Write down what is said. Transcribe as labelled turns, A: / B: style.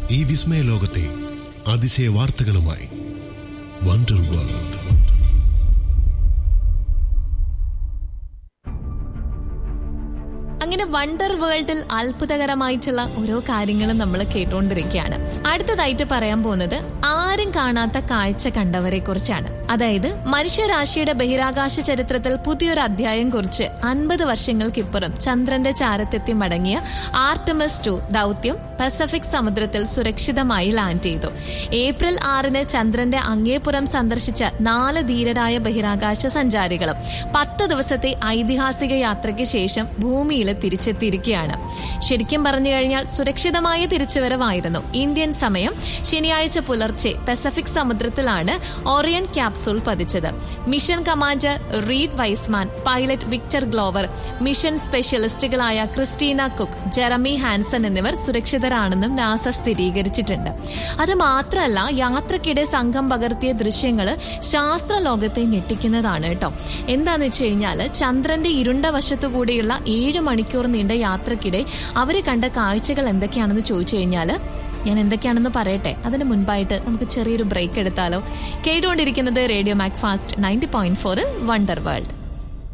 A: ഈ വിസ്മയ ലോകത്തെ അതിശയ വാർത്തകളുമായി വണ്ടർ വേൾഡ്
B: അങ്ങനെ വണ്ടർ വേൾഡിൽ അത്ഭുതകരമായിട്ടുള്ള ഓരോ കാര്യങ്ങളും നമ്മൾ കേട്ടുകൊണ്ടിരിക്കുകയാണ് അടുത്തതായിട്ട് പറയാൻ പോകുന്നത് ആരും കാണാത്ത കാഴ്ച കണ്ടവരെ കുറിച്ചാണ് അതായത് മനുഷ്യരാശിയുടെ ബഹിരാകാശ ചരിത്രത്തിൽ പുതിയൊരു അധ്യായം കുറിച്ച് അൻപത് വർഷങ്ങൾക്കിപ്പുറം ചന്ദ്രന്റെ ചാരത്തെത്തി മടങ്ങിയ ആർട്ടമസ് ടു ദൗത്യം പസഫിക് സമുദ്രത്തിൽ സുരക്ഷിതമായി ലാൻഡ് ചെയ്തു ഏപ്രിൽ ആറിന് ചന്ദ്രന്റെ അങ്ങേപ്പുറം സന്ദർശിച്ച നാല് ധീരരായ ബഹിരാകാശ സഞ്ചാരികളും പത്ത് ദിവസത്തെ ഐതിഹാസിക യാത്രയ്ക്ക് ശേഷം ഭൂമിയിൽ തിരിച്ചെത്തിയിരിക്കുകയാണ് ശരിക്കും പറഞ്ഞു കഴിഞ്ഞാൽ സുരക്ഷിതമായ തിരിച്ചുവരവായിരുന്നു ഇന്ത്യൻ സമയം ശനിയാഴ്ച പുലർച്ചെ പസഫിക് സമുദ്രത്തിലാണ് ഓറിയൻ ക്യാപ്സൂൾ പതിച്ചത് mission commander Reid Wiseman pilot Victor Glover mission സ്പെഷ്യലിസ്റ്റുകളായ ക്രിസ്റ്റീന കുക്ക് ജെറമി ഹാൻസൺ എന്നിവർ സുരക്ഷിതരാണെന്നും നാസ സ്ഥിരീകരിച്ചിട്ടുണ്ട് അത് മാത്രമല്ല യാത്രക്കിടെ സംഘം പകർത്തിയ ദൃശ്യങ്ങൾ ശാസ്ത്ര ലോകത്തെ ഞെട്ടിക്കുന്നതാണ് കേട്ടോ എന്താന്ന് വെച്ച് കഴിഞ്ഞാൽ ചന്ദ്രന്റെ ഇരുണ്ട വശത്തുകൂടിയുള്ള ഏഴ് മണിക്കൂർ നീണ്ട യാത്രക്കിടെ അവര് കണ്ട കാഴ്ചകൾ എന്തൊക്കെയാണെന്ന് ചോദിച്ചു കഴിഞ്ഞാൽ ഞാൻ എന്തൊക്കെയാണെന്ന് പറയട്ടെ അതിന് മുൻപായിട്ട് നമുക്ക് ചെറിയൊരു ബ്രേക്ക് എടുത്താലോ കേട്ടുകൊണ്ടിരിക്കുന്നത് radio Mac Fast ninety point ഫോറിൽ വണ്ടർ വേൾഡ്